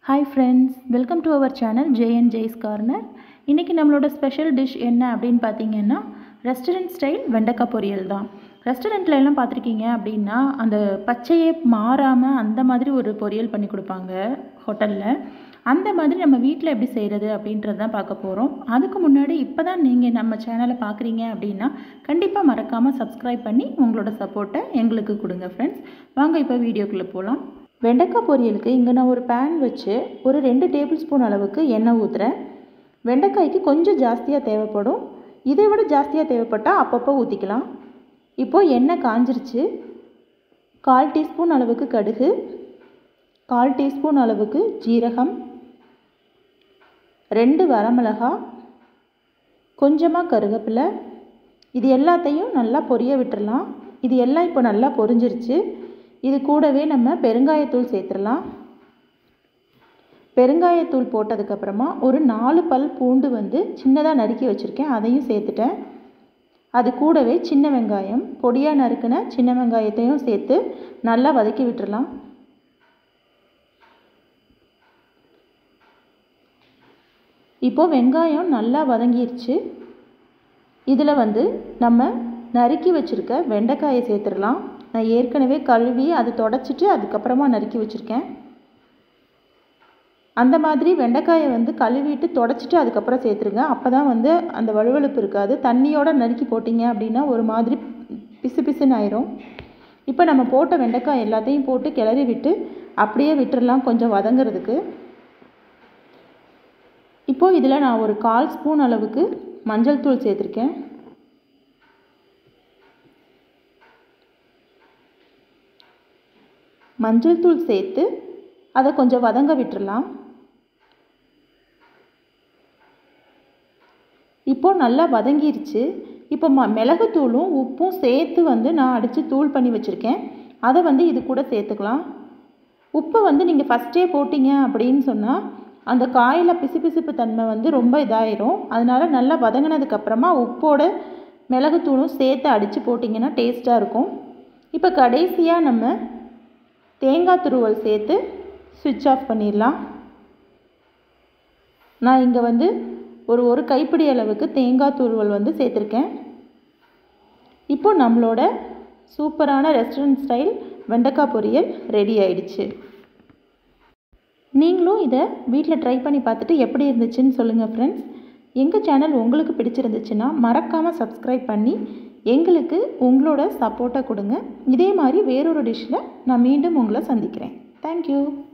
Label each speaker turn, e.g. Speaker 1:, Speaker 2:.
Speaker 1: hi friends welcome to our channel JN Jai's corner இன்றைக்கி நம்மளோட special dish என்ன அப்படின்னு பார்த்தீங்கன்னா ரெஸ்டாரண்ட் ஸ்டைல் வெண்டைக்காய் பொரியல் தான் ரெஸ்டாரண்ட்ல எல்லாம் பார்த்துருக்கீங்க அப்படின்னா அந்த பச்சையே மாறாமல் அந்த மாதிரி ஒரு பொரியல் பண்ணி கொடுப்பாங்க ஹோட்டலில் அந்த மாதிரி நம்ம வீட்டில் எப்படி செய்கிறது அப்படின்றது தான் பார்க்க போகிறோம் அதுக்கு முன்னாடி இப்போ தான் நீங்கள் நம்ம சேனலை பார்க்குறீங்க அப்படின்னா கண்டிப்பாக மறக்காமல் சப்ஸ்கிரைப் பண்ணி உங்களோட சப்போர்ட்டை எங்களுக்கு கொடுங்க ஃப்ரெண்ட்ஸ் வாங்க இப்போ வீடியோக்குள்ளே போகலாம் வெண்டைக்காய் பொரியலுக்கு இங்கே நான் ஒரு பேன் வச்சு ஒரு ரெண்டு டேபிள் ஸ்பூன் அளவுக்கு எண்ணெய் ஊற்றுறேன் வெண்டைக்காய்க்கு கொஞ்சம் ஜாஸ்தியாக தேவைப்படும் இதை விட ஜாஸ்தியாக தேவைப்பட்டால் அப்பப்போ ஊற்றிக்கலாம் இப்போது எண்ணெய் காஞ்சிருச்சு கால் டீஸ்பூன் அளவுக்கு கடுகு கால் டீஸ்பூன் அளவுக்கு ஜீரகம் ரெண்டு வரமிளகா கொஞ்சமாக கருவேப்பிலை இது எல்லாத்தையும் நல்லா பொரிய விட்டுறலாம் இது எல்லாம் இப்போ நல்லா பொரிஞ்சிருச்சு இது கூடவே நம்ம பெருங்காயத்தூள் சேர்த்துடலாம் பெருங்காயத்தூள் போட்டதுக்கப்புறமா ஒரு நாலு பல் பூண்டு வந்து சின்னதாக நறுக்கி வச்சுருக்கேன் அதையும் சேர்த்துட்டேன் அது கூடவே சின்ன வெங்காயம் பொடியாக நறுக்கின சின்ன வெங்காயத்தையும் சேர்த்து நல்லா வதக்கி விட்டுறலாம் இப்போது வெங்காயம் நல்லா வதங்கிருச்சு இதில் வந்து நம்ம நறுக்கி வச்சுருக்க வெண்டைக்காயை சேர்த்துடலாம் நான் ஏற்கனவே கழுவி அதை தொடச்சிட்டு அதுக்கப்புறமா நறுக்கி வச்சுருக்கேன் அந்த மாதிரி வெண்டைக்காயை வந்து கழுவிட்டு தொடச்சிட்டு அதுக்கப்புறம் சேர்த்துருங்க அப்போ தான் வந்து அந்த வலுவழுப்பு இருக்காது தண்ணியோடு நறுக்கி போட்டிங்க அப்படின்னா ஒரு மாதிரி பிசு பிசுன்னு ஆயிரும் இப்போ நம்ம போட்ட வெண்டைக்காய் எல்லாத்தையும் போட்டு கிளறி விட்டு அப்படியே விட்டுறலாம் கொஞ்சம் வதங்கிறதுக்கு இப்போது இதில் நான் ஒரு கால் ஸ்பூன் அளவுக்கு மஞ்சள் தூள் சேர்த்துருக்கேன் மஞ்சள் தூள் சேர்த்து அதை கொஞ்சம் வதங்க விட்டுறலாம் இப்போ நல்லா வதங்கிருச்சு இப்போ ம மிளகுத்தூளும் உப்பும் சேர்த்து வந்து நான் அடித்து தூள் பண்ணி வச்சுருக்கேன் அதை வந்து இது கூட சேர்த்துக்கலாம் உப்பு வந்து நீங்கள் ஃபஸ்ட்டே போட்டிங்க அப்படின்னு சொன்னால் அந்த காயில் பிசுபிசுப்பு தன்மை வந்து ரொம்ப இதாயிரும் அதனால் நல்லா வதங்கினதுக்கப்புறமா உப்போட மிளகுத்தூளும் சேர்த்து அடித்து போட்டிங்கன்னா டேஸ்ட்டாக இருக்கும் இப்போ கடைசியாக நம்ம தேங்காய் துருவல் சேர்த்து சுவிட்ச் ஆஃப் பண்ணிடலாம் நான் இங்கே வந்து ஒரு ஒரு கைப்பிடி அளவுக்கு தேங்காய் துருவல் வந்து சேர்த்துருக்கேன் இப்போ நம்மளோட சூப்பரான ரெஸ்டாரண்ட் ஸ்டைல் வெண்டைக்காய் பொரியல் ரெடி ஆயிடுச்சு நீங்களும் இதை வீட்டில் ட்ரை பண்ணி பார்த்துட்டு எப்படி இருந்துச்சுன்னு சொல்லுங்கள் ஃப்ரெண்ட்ஸ் எங்கள் சேனல் உங்களுக்கு பிடிச்சிருந்துச்சுன்னா மறக்காமல் சப்ஸ்கிரைப் பண்ணி எங்களுக்கு உங்களோட சப்போர்ட்டை கொடுங்க இதே மாதிரி வேறொரு டிஷ்ஷில் நான் மீண்டும் உங்களை சந்திக்கிறேன் தேங்க்யூ